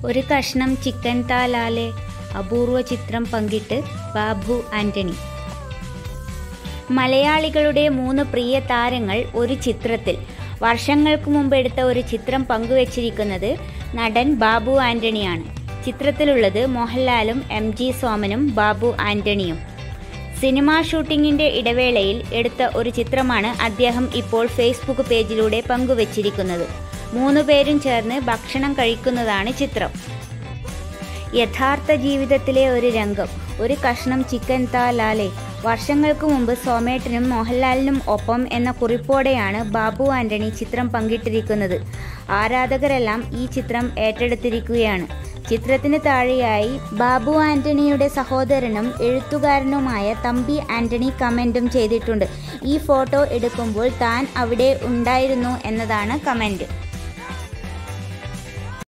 ഒരു കഷ്ണം ചിക്കൻ താലാലെ അപൂർവ ചിത്രം പങ്കിട്ട് ബാബു ആന്റണി മലയാളികളുടെ മൂന്ന് പ്രിയ താരങ്ങൾ ഒരു ചിത്രത്തിൽ വർഷങ്ങൾക്ക് മുമ്പ് എടുത്ത ഒരു ചിത്രം പങ്കുവച്ചിരിക്കുന്നത് നടൻ ബാബു ആന്റണിയാണ് ചിത്രത്തിലുള്ളത് മോഹൻലാലും എം ജി സോമനും ബാബു ആന്റണിയും സിനിമാ ഷൂട്ടിങ്ങിന്റെ ഇടവേളയിൽ എടുത്ത ഒരു ചിത്രമാണ് അദ്ദേഹം ഇപ്പോൾ ഫേസ്ബുക്ക് പേജിലൂടെ പങ്കുവച്ചിരിക്കുന്നത് മൂന്ന് പേരും ചേർന്ന് ഭക്ഷണം കഴിക്കുന്നതാണ് ചിത്രം യഥാർത്ഥ ജീവിതത്തിലെ ഒരു രംഗം ഒരു കഷ്ണം ചിക്കൻ താ ലാലെ വർഷങ്ങൾക്ക് മുമ്പ് സോമേട്ടനും മോഹൻലാലിനും ഒപ്പം എന്ന കുറിപ്പോടെയാണ് ബാബു ആന്റണി ചിത്രം പങ്കിട്ടിരിക്കുന്നത് ആരാധകരെല്ലാം ഈ ചിത്രം ഏറ്റെടുത്തിരിക്കുകയാണ് ചിത്രത്തിന് താഴെയായി ബാബു ആന്റണിയുടെ സഹോദരനും എഴുത്തുകാരനുമായ തമ്പി ആന്റണി കമന്റും ചെയ്തിട്ടുണ്ട് ഈ ഫോട്ടോ എടുക്കുമ്പോൾ താൻ അവിടെ ഉണ്ടായിരുന്നു എന്നതാണ് കമന്റ്